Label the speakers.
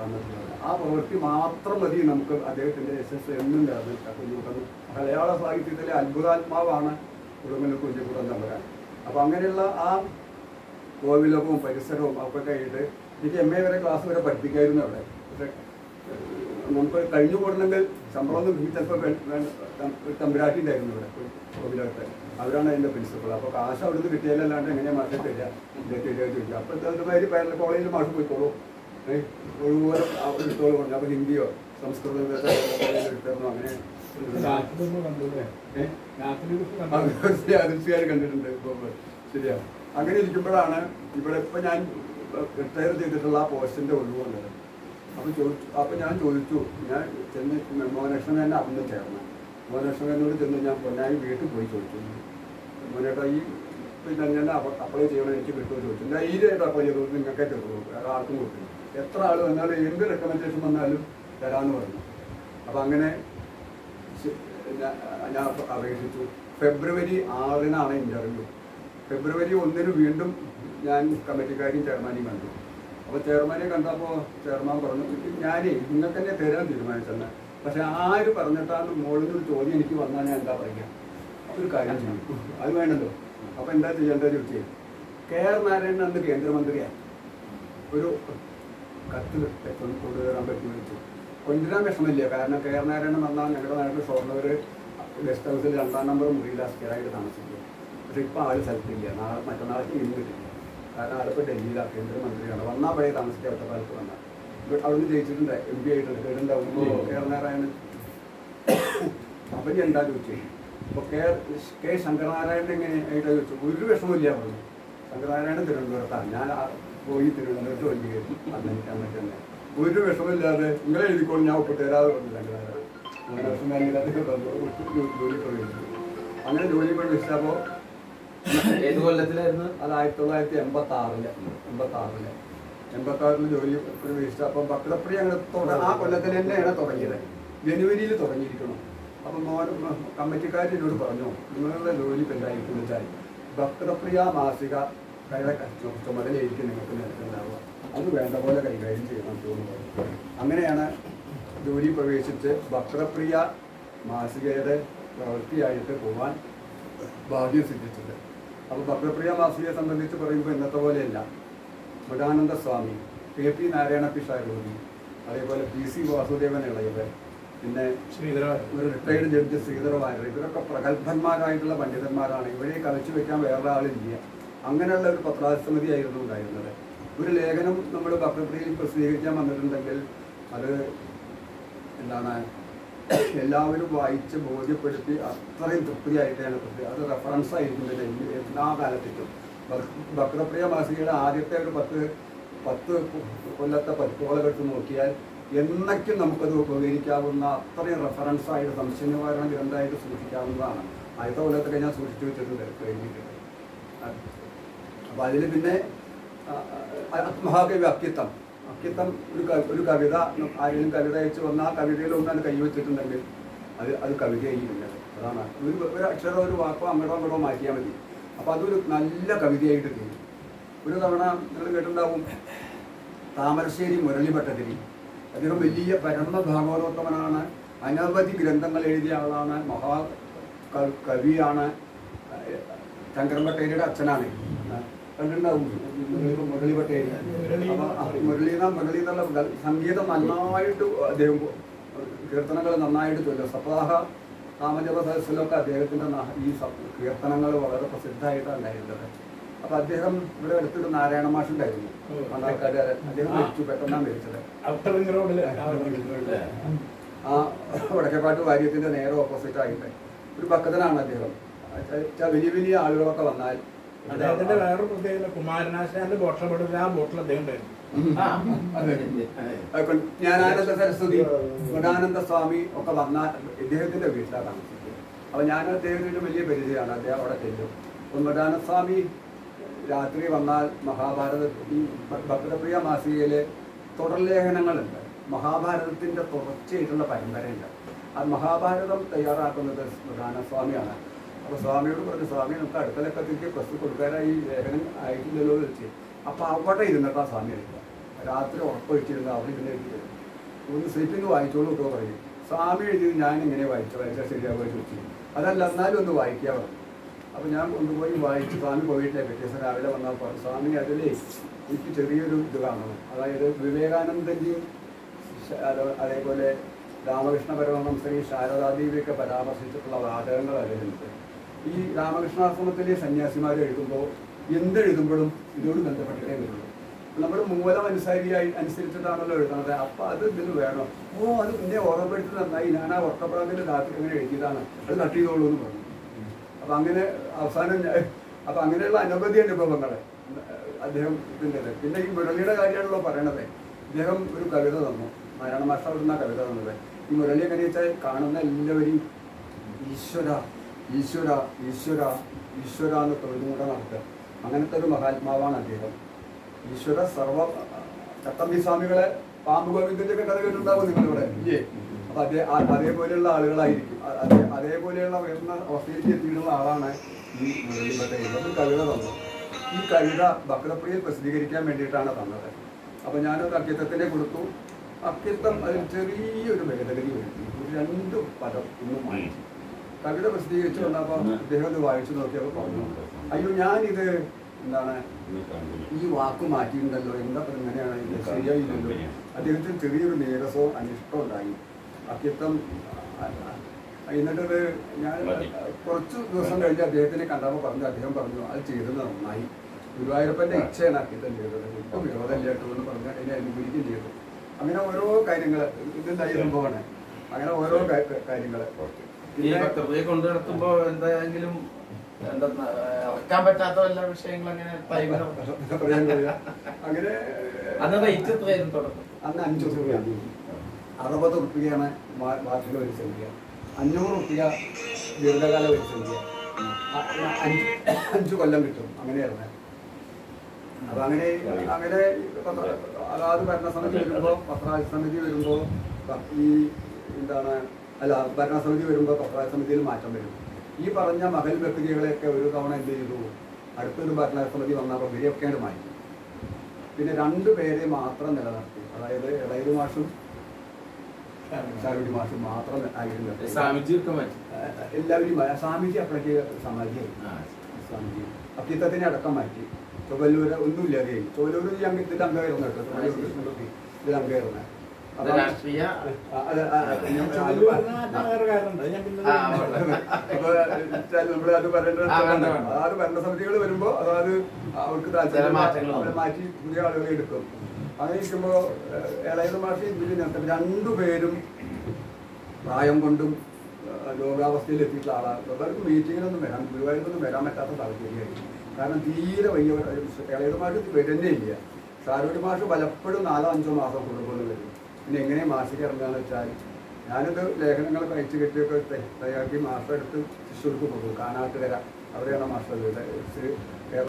Speaker 1: തന്നിട്ടുള്ളത് ആ പ്രവൃത്തി മാത്രം മതി നമുക്ക് അദ്ദേഹത്തിന്റെ യശസ് എന്നും ചേർന്ന് മലയാള സാഹിത്യത്തിലെ അത്ഭുതാത്മാവാണ് ഉടുങ്ങൽ കുഞ്ഞിക്കുടം തമ്പുരാൻ അപ്പൊ അങ്ങനെയുള്ള ആ കോവിലകവും പരിസരവും ഒക്കെ കഴിഞ്ഞിട്ട് എനിക്ക് എം എ വരെ ക്ലാസ് വരെ പഠിപ്പിക്കായിരുന്നു അവിടെ പക്ഷെ ഏഹ്, നമുക്ക് കഴിഞ്ഞു പോകണമെങ്കിൽ ശമ്പളം ഒന്നും ചിലപ്പോൾ തമ്പുരാട്ടി ഉണ്ടായിരുന്നു ഇവിടെ കോവിലകത്ത് അവരാണ് അതിന്റെ പ്രിൻസിപ്പൾ അപ്പോൾ കാശ് അവിടുന്ന് കിട്ടിയാലല്ലാണ്ട് എങ്ങനെയാ മാഷെ തരിക ഇതൊക്കെ തരിക ചോദിക്കുക അപ്പോൾ ഇതേമാതിരി പേരല കോളേജിൽ മാഷ് പോയിക്കോളൂ ഏഹ്, ഒഴിവുപോലെ അവിടെ എടുത്തോളൂ പറഞ്ഞു അപ്പോൾ ഹിന്ദിയോ സംസ്കൃതം കോളേജിൽ എടുത്തിരുന്നു അങ്ങനെ
Speaker 2: രാത്രിയൊന്നും കണ്ടില്ലേ
Speaker 1: ഏഹ്
Speaker 2: രാത്രിയൊക്കെ കണ്ടു
Speaker 1: അത് തീർച്ചയായും കണ്ടിട്ടുണ്ട് ഇപ്പൊ ശരിയാ അങ്ങനെ ഇരിക്കുമ്പോഴാണ് ഇവിടെ ഇപ്പൊ ഞാൻ റിട്ടയർ ചെയ്തിട്ടുള്ള ആ പോസ്റ്റിന്റെ ഒഴിവ് വന്നത് അപ്പൊ ചോദിച്ചു അപ്പൊ ഞാൻ ചോദിച്ചു ഞാൻ ചെന്ന് മോനകൃഷ്ണൻ തന്നെ അന്ന് ചേർന്ന് മോനകൃഷ്ണനോട് ചെന്ന് ഞാൻ പൊന്നായി വീട്ടിൽ പോയി ചോദിച്ചു മോനേട്ടാ ഈ പിന്നെ ഞാൻ അപ്ലൈ ചെയ്യണം എനിക്ക് കിട്ടുമോ ചോദിച്ചു ഞാൻ ഈ ഡേറ്റ് അപ്ലൈ ചെയ്തു നിങ്ങൾക്കേ തരുള്ളൂ വേറെ ആർക്കും കൊടുത്തില്ല എത്ര ആൾ വന്നാലും എന്ത് റെക്കമെൻഡേഷൻ വന്നാലും തരാമെന്ന് പറഞ്ഞു അപ്പൊ അങ്ങനെ ശ- ഞാ- ഞാൻ അപേക്ഷിച്ചു ഫെബ്രുവരി ആറിനാണ് ഇന്റർവ്യൂ ഫെബ്രുവരി ഒന്നിന് വീണ്ടും ഞാൻ കമ്മിറ്റിക്കാരെയും ചെയർമാനെയും കണ്ടു അപ്പോൾ ചെയർമാനെ കണ്ടപ്പോൾ ചെയർമാൻ പറഞ്ഞു ഞാനേ നിങ്ങൾക്ക് തന്നെ തരാൻ തീരുമാനിച്ചെന്ന് പക്ഷെ ആര് പറഞ്ഞിട്ടാണ് മോളിൽ ഒരു ചോദ്യം എനിക്ക് വന്നാൽ ഞാൻ എന്താ പറയുക ഒരു കാര്യം ചെയ്യും അത് വേണല്ലോ അപ്പോൾ എന്താ ചെയ്യേണ്ടത് ചോദിച്ചേ കെ ആർ നാരായണൻ അന്ന് കേന്ദ്രമന്ത്രിയാണ് ഒരു കത്ത് കൊണ്ട് കൊണ്ടുവരാൻ പറ്റി വിളിച്ചു കൊണ്ടുവരാൻ വിഷമില്ല കാരണം കെ ആർ നാരായണൻ വന്നാൽ ഞങ്ങളുടെ നാട്ടിൽ ഷൊർണൂർ ഗസ്റ്റ് ഹൗസിൽ രണ്ടാം നമ്പർ മുറിയിൽ സ്ഥിരമായിട്ട് താമസിക്കും പക്ഷെ ഇപ്പം ആള് സ്ഥലത്തില്ല നാളെ മറ്റന്നാൾക്ക് ഇന്ന് കിട്ടില്ല കാരണം ആളിപ്പോൾ ഡൽഹിയിലാണ് കേന്ദ്രമന്ത്രിയാണ് വന്നാൽ പഴയ താമസിക്കാൻ ഒറ്റക്കാലത്ത് വന്നാൽ ഇവിടെ അവിടുന്ന് ജയിച്ചിട്ടുണ്ട് എം പി ആയിട്ടുണ്ട് കേടുണ്ടാവും കെ ആർ നാരായണൻ അപ്പം ഞാൻ എന്താ ചോദിച്ചേ അപ്പോൾ കെ കെ ശങ്കരനാരായണൻ എങ്ങനെ ആയിട്ടാ ചോദിച്ചു ഒരു വിഷമമില്ല പറഞ്ഞു ശങ്കരനാരായണൻ തിരുവനന്തപുരത്താണ് ഞാൻ ആ പോയി തിരുവനന്തപുരത്ത് വലിയ കയറി അന്ന് എനിക്ക് അന്നത്തെ തന്നെ ഒരു വിഷമമില്ലാതെ നിങ്ങളെ എഴുതിക്കോളും ഞാൻ ഒപ്പിട്ട് തരാതെ പറഞ്ഞു ശങ്കരനാരായണൻ അങ്ങനെ വിഷമം കഴിഞ്ഞില്ലാതെ ജോലി പ്രവേശിച്ചു അങ്ങനെ ജോലി പ്രവേശിച്ചപ്പോൾ
Speaker 3: ഏത് കൊല്ലത്തിലായിരുന്നു
Speaker 1: അത് ആയിരത്തി തൊള്ളായിരത്തി എൺപത്തി ആറില് എൺപത്തി ആറില് എൺപത്തി ആറില് ജോലി പ്രവേശിച്ചു അപ്പം ഭക്തപ്രിയ അങ്ങനെ തുട- ആ കൊല്ലത്തിൽ തന്നെയാണ് തുടങ്ങിയത് ജനുവരിയിൽ തുടങ്ങിയിരിക്കണം അപ്പം മോൻ കമ്മിറ്റിക്കാർ എന്നോട് പറഞ്ഞു നിങ്ങളുടെ ജോലി ഇപ്പം എന്തായിരിക്കും വെച്ചാൽ ഭക്തപ്രിയ മാസിക കൈയുടെ ചുമതലയായിരിക്കും നിങ്ങൾക്ക് നിൽക്കുന്നുണ്ടാവുക അത് വേണ്ട പോലെ കൈകാര്യം ചെയ്യണം തോന്നുന്നു അങ്ങനെയാണ് ജോലി പ്രവേശിച്ച് ഭക്തപ്രിയ മാസികയുടെ പ്രവൃത്തിയായിട്ട് പോകാൻ ഭാഗ്യം സിദ്ധിച്ചത് അപ്പോൾ ഭക്തപ്രിയ മാസികയെ സംബന്ധിച്ച് പറയുമ്പോൾ ഇന്നത്തെ പോലെയല്ല മൃഗാനന്ദ സ്വാമി കെ പി നാരായണ പിഷാരോഗി അതേപോലെ പി സി വാസുദേവൻ ഇളയവൻ പിന്നെ
Speaker 2: ശ്രീധരൻ
Speaker 1: ഒരു റിട്ടയർഡ് ജഡ്ജ് ശ്രീധർ വാര്യർ ഇവരൊക്കെ പ്രഗത്ഭന്മാരായിട്ടുള്ള പണ്ഡിതന്മാരാണ് ഇവരെ കളിച്ചു വെക്കാൻ വേറെ ആളില്ല അങ്ങനെയുള്ള ഒരു പത്രാസമിതി ആയിരുന്നു ഉണ്ടായിരുന്നത് ഒരു ലേഖനം നമ്മൾ ഭക്തപ്രിയയിൽ പ്രസിദ്ധീകരിക്കാൻ വന്നിട്ടുണ്ടെങ്കിൽ അത് എന്താണ് എല്ലാവരും വായിച്ച് ബോധ്യപ്പെടുത്തി അത്രയും തൃപ്തിയായിട്ടാണ് പ്രസിദ്ധീ അത് റെഫറൻസ് ആയിരിക്കും ഇതിന്റെ ഈ എല്ലാ കാലത്തേക്കും ഭക്തപ്രിയ മാസികയുടെ ആദ്യത്തെ ഒരു പത്ത് പത്ത് കൊല്ലത്തെ പതിപ്പുകളെ എടുത്ത് നോക്കിയാൽ എന്നയ്ക്കും നമുക്കത് ഉപകരിക്കാവുന്ന അത്രയും റെഫറൻസ് ആയിട്ട് സംശയനിവാരണ ഗ്രന്ഥമായിട്ട് സൂക്ഷിക്കാവുന്നതാണ് ആദ്യത്തെ കൊല്ലത്തൊക്കെ ഞാൻ സൂക്ഷിച്ചു വെച്ചിട്ടുണ്ട് കഴിഞ്ഞിട്ടുണ്ട് അപ്പൊ അതിൽ പിന്നെ ആ, ആ, മഹാകവി അക്കിത്തം അക്കിത്തം ഒരു ക- ഒരു കവിത ആരെങ്കിലും കവിത അയച്ചു വന്ന ആ കവിതയിൽ ഒന്നാണ് കൈവച്ചിട്ടുണ്ടെങ്കിൽ അത് അത് കവിതയായി ഇരുന്നത് അതാണ് ഒരു ഒരു അക്ഷരം ഒരു വാക്കോ അങ്ങോട്ടോ അങ്ങോട്ടോ മാറ്റിയാൽ മതി അപ്പൊ അതൊരു നല്ല കവിതയായിട്ട് തീരും ഒരു തവണ നിങ്ങൾ കേട്ടിട്ടുണ്ടാവും താമരശ്ശേരി മുരളി ഭട്ടതിരി അദ്ദേഹം വലിയ പരമ ഭാഗവതോത്തമനാണ് അനവധി ഗ്രന്ഥങ്ങൾ എഴുതിയ ആളാണ് മഹാ ക- കവിയാണ് ശങ്കരൻ ഭട്ടേരിയുടെ അച്ഛനാണ് കണ്ടിട്ടുണ്ടാവും മുരളി- മുരളി ഭട്ടേരി അപ്പൊ ആ മുരളി എന്ന- മുരളി എന്നുള്ള ഗ- സംഗീതം നന്നായിട്ട് അദ്ദേഹം കീർത്തനങ്ങൾ നന്നായിട്ട് ചൊല്ലും സപ്താഹ നാമജപ സദസ്സിലൊക്കെ അദ്ദേഹത്തിന്റെ ന- ഈ സ- കീർത്തനങ്ങൾ വളരെ പ്രസിദ്ധമായിട്ടാണ് ഉണ്ടായിരുന്നത് അപ്പൊ അദ്ദേഹം ഇവിടെ അടുത്തൊരു നാരായണ മാഷുണ്ടായിരുന്നു മണ്ണാർക്കാടുകാരൻ അദ്ദേഹം മരിച്ചു പെട്ടെന്നാണ് മരിച്ചത്
Speaker 2: ഔട്ടറിംഗ് റോഡില്
Speaker 1: ആ വടക്കേപ്പാട്ട് വാര്യത്തിന്റെ നേരെ ഓപ്പോസിറ്റ് ആയിട്ട് ഒരു ഭക്തനാണ് അദ്ദേഹം ച- വലിയ വലിയ ആളുകളൊക്കെ വന്നാൽ
Speaker 2: അദ്ദേഹത്തിന്റെ വേറൊരു പ്രത്യേകത കുമാരനാശാന്റെ ബോട്ടപ്പെടുന്ന ആ ബോട്ടിൽ അദ്ദേഹം ഉണ്ടായിരുന്നു
Speaker 3: ആ,
Speaker 1: അതെ. അതൊക്കെ ജ്ഞാനാനന്ദ സരസ്വതി ഗുണാനന്ദ സ്വാമി ഒക്കെ വന്ന ഇദ്ദേഹത്തിന്റെ വീട്ടിലാണ് താമസിക്കുന്നത് അപ്പൊ ഞാൻ അദ്ദേഹത്തിന് വലിയ പരിചയമാണ് അദ്ദേഹം അവിടെ ചെല്ലും അപ്പൊ ഗുണാനന്ദ സ്വാമി രാത്രി വന്നാൽ മഹാഭാരത ഈ ഭക്തപ്രിയ മാസികയിലെ തുടർലേഖനങ്ങളുണ്ട് മഹാഭാരതത്തിന്റെ തുടർച്ചയായിട്ടുള്ള പരമ്പരയുണ്ട് ആ മഹാഭാരതം തയ്യാറാക്കുന്നത് ഗുണാനസ്വാമിയാണ് അപ്പൊ സ്വാമിയോട് പറഞ്ഞു സ്വാമി നമുക്ക് അടുക്കളക്കത്തേക്ക് പ്രസ് കൊടുക്കാനായി ലേഖനം ആയിട്ടില്ലല്ലോ എന്ന് വെച്ച് അപ്പൊ അവിടെ ഇരുന്നിട്ടാ സ്വാമി എടുക്കുക രാത്രി ഉറപ്പൊഴിച്ചിരുന്ന് അവർ ഇങ്ങനെ എഴുതിയത് ഒന്ന് സ്ലിപ്പിങ് വായിച്ചോളൂ ഒക്കെ പറയും സ്വാമി എഴുതിയത് ഞാൻ ഇങ്ങനെ വായിച്ചു വായിച്ചാൽ ശരിയാവുക ചോദിച്ചു അതല്ല എന്നാലും ഒന്ന് വായിക്കാൻ പറഞ്ഞു അപ്പോൾ ഞാൻ കൊണ്ടുപോയി വായിച്ച് സ്വാമി പോയിട്ടില്ല പിറ്റേ ദിവസം രാവിലെ വന്നാൽ പറഞ്ഞു സ്വാമി അതിലേ എനിക്ക് ചെറിയൊരു ഇത് കാണണം അതായത് വിവേകാനന്ദൻ്റെയും ശ- അത് അതേപോലെ രാമകൃഷ്ണ പരമഹംസരി ശാരദാദേവിയൊക്കെ പരാമർശിച്ചിട്ടുള്ള വാചകങ്ങൾ അതിലുണ്ട് ഈ രാമകൃഷ്ണാശ്രമത്തിലെ സന്യാസിമാർ എഴുതുമ്പോൾ എന്തെഴുതുമ്പോഴും ഇതോട് ബന്ധപ്പെട്ടിട്ടേ വരുള്ളൂ നമ്മൾ മൂലം അനുസാരിയായി അനുസരിച്ചിട്ടാണല്ലോ എഴുതുന്നത് അപ്പം അത് ഇതിൽ വേണം ഓ അത് പിന്നെ ഓർമ്മപ്പെടുത്തി നന്നായി ഞാൻ ആ ഒട്ടപ്പുറത്തിൽ രാത്രി അങ്ങനെ എഴുതിയതാണ് അത് കട്ട് ചെയ്തോളൂ എന്ന് പറഞ്ഞു അപ്പം അങ്ങനെ അവസാനം ഞാൻ- അപ്പം അങ്ങനെയുള്ള അനവധി അനുഭവങ്ങൾ അദ്ദേഹം ഇതിൻ്റെ പിന്നെ ഈ മുരളിയുടെ കാര്യമാണല്ലോ പറയണത് ഇദ്ദേഹം ഒരു കവിത തന്നു നാരായണ മാസ്റ്റർ അവിടുന്ന് ആ കവിത തന്നത് ഈ മുരളി എങ്ങനെ വെച്ചാൽ കാണുന്ന എല്ലാവരെയും ഈശ്വര ഈശ്വര ഈശ്വര ഈശ്വര എന്ന് തൊഴിലുകൂടെ നടത്തുക അങ്ങനത്തെ ഒരു മഹാത്മാവാണ് അദ്ദേഹം ഈശ്വര സർവ ചട്ടമ്പി സ്വാമികളെ പാമ്പ് ഗോവിന്ദന്റെ ഒക്കെ കഥ കേട്ടിട്ടുണ്ടാവും നിങ്ങളിവിടെ ഇല്ലേ അപ്പൊ അതേ ആ- അതേപോലെയുള്ള ആളുകളായിരിക്കും അ- അതേ അതേപോലെയുള്ള ഉയർന്ന അവസ്ഥയിലേക്ക് എത്തിയിട്ടുള്ള ആളാണ് ഈ മുരളിഭട്ട ഒരു കവിത തന്നു ഈ കവിത ഭക്തപ്രിയയിൽ പ്രസിദ്ധീകരിക്കാൻ വേണ്ടിയിട്ടാണ് തന്നത് അപ്പൊ ഞാനത് അക്കിത്തത്തിനെ കൊടുത്തു അക്കിത്തം അതിൽ ചെറിയൊരു ഭേദഗതി വരുത്തി ഒരു രണ്ട് പദം ഇന്ന് മാറ്റി കവിത പ്രസിദ്ധീകരിച്ചു വന്നപ്പോൾ അദ്ദേഹം ഇത് വായിച്ചു നോക്കിയപ്പോൾ പറഞ്ഞു അയ്യോ ഞാനിത് എന്താണ് ഈ വാക്ക് മാറ്റിയിട്ടുണ്ടല്ലോ എന്താ ഇപ്പൊ ഇങ്ങനെയാണ് ഇത് ശരിയായില്ലല്ലോ അദ്ദേഹത്തിന് ചെറിയൊരു നീരസവും അനിഷ്ടവും ഉണ്ടായി അക്കിത്തം എന്നിട്ടത് ഞാൻ കുറച്ച് ദിവസം കഴിഞ്ഞ് അദ്ദേഹത്തിനെ കണ്ടപ്പോൾ പറഞ്ഞു അദ്ദേഹം പറഞ്ഞു അത് ചെയ്തത് നന്നായി ഗുരുവായൂരപ്പന്റെ ഇച്ഛയാണ് അക്കിത്തം ചെയ്തത് ഇപ്പം വിരോധമില്ല കേട്ടോ എന്ന് പറഞ്ഞ് അതിനെ അനുകൂലിക്കുകയും ചെയ്തു അങ്ങനെ ഓരോ കാര്യങ്ങൾ ഇതുണ്ടായ സംഭവമാണ് അങ്ങനെ ഓരോ കാര്യങ്ങൾ
Speaker 3: ഈ ഭക്തപ്രിയെ കൊണ്ടു നടത്തുമ്പോ എന്തെങ്കിലും എന്താ ഇറക്കാൻ പറ്റാത്ത വല്ല വിഷയങ്ങൾ അങ്ങനെ ടൈമിലോ
Speaker 1: പറയാൻ കഴിയില്ല. അങ്ങനെ
Speaker 3: അന്ന് റേറ്റ് എത്രയായിരുന്നു തുടക്കം
Speaker 1: അന്ന് അഞ്ച് റുപ്യ അറുപത് റുപ്യയാണ് വാർഷിക പരിസംഖ്യ അഞ്ഞൂറ് റുപ്യ ദീർഘകാല പരിസംഖ്യ അ- അ- അഞ്ച് അഞ്ച് കൊല്ലം കിട്ടും അങ്ങനെയായിരുന്നു അപ്പൊ അങ്ങനെ അങ്ങനെ പത്ര- അതാത് ഭരണസമിതി വരുമ്പോൾ പത്രാജ് സമിതി വരുമ്പോൾ ഈ എന്താണ് അല്ല ഭരണസമിതി വരുമ്പോൾ പത്രാജ് സമിതിയിൽ മാറ്റം വരും ഈ പറഞ്ഞ മകൽ വ്യക്തികളെയൊക്കെ ഒരു തവണ എന്ത് ചെയ്തു അടുത്തൊരു ഭരണസമിതി വന്നപ്പോൾ ഇവരെയൊക്കെയാണ് മാറ്റി പിന്നെ രണ്ടു പേരെ മാത്രം നിലനിർത്തി അതായത് ഇളയത് മാഷും ശാരുടി മാഷും മാത്രം ആയിരുന്നു
Speaker 3: സ്വാമിജി ഒക്കെ മാറ്റി
Speaker 1: ഏഹ് എല്ലാവരും മാ- സ്വാമിജി അപ്പോഴേക്ക് സമാധിയായി
Speaker 3: ആ.
Speaker 1: സ്വാമിജി അക്കിത്തത്തിനെ അടക്കം മാറ്റി ചൊവ്വല്ലൂര് ഒന്നുമില്ലാതെ ചോലൂര് ഈ അംഗ ഇതിന്റെ അംഗമായിരുന്നു കേട്ടോ ചോലൂർ കൃഷ്ണൻകുട്ടി ഇതിൽ അംഗമായിരുന്നു
Speaker 3: അത് രാഷ്ട്രീയ
Speaker 1: ആ, അത് ആ, ഞാൻ-
Speaker 2: വേറെ കാര്യമുണ്ട് ഞാൻ പിന്നെ
Speaker 3: ആ,
Speaker 1: അപ്പൊ വെച്ചാൽ നമ്മള് അത് പറയേണ്ടത്
Speaker 3: ആ, വേണ്ട, വേണ്ട.
Speaker 1: അതായത് ഭരണസമിതികൾ വരുമ്പോ അതായത് അവർക്ക്
Speaker 3: ചില
Speaker 1: താല്പര്യം
Speaker 3: മാറ്റങ്ങൾ
Speaker 1: അവരെ
Speaker 3: വന്നു.
Speaker 1: മാറ്റി പുതിയ ആളുകളെ എടുക്കും അങ്ങനെ ഇരിക്കുമ്പോ ഏഹ്, ഇളയത് മാഷി ഇതിൽ നിർത്തും രണ്ടുപേരും പ്രായം കൊണ്ടും ഏഹ്, രോഗാവസ്ഥയിൽ എത്തിയിട്ടുള്ള ആളാണ് അവർക്ക് മീറ്റിങ്ങിനൊന്നും വരാൻ ഗുരുവായൂരൊന്നും വരാൻ പറ്റാത്ത സാഹചര്യമായി കാരണം തീരെ വലിയ ഇളയത് മാഷ് വരുന്നേ ഇല്ല ഷാരൂരി മാഷ് പലപ്പോഴും നാലോ അഞ്ചോ മാസം കൂടുമ്പോൾ വരും പിന്നെ എങ്ങനെ മാസിക ഇറങ്ങുകയെന്ന് വെച്ചാൽ ഞാനിത് ലേഖനങ്ങളൊക്കെ അയച്ചു കെട്ടിയൊക്കെ തെ- തയ്യാറാക്കി മാസം എടുത്ത് തൃശ്ശൂർക്ക് പോകും കാനാട്ടുകര അവിടെയാണ് മാസ്റ്റർ വീട്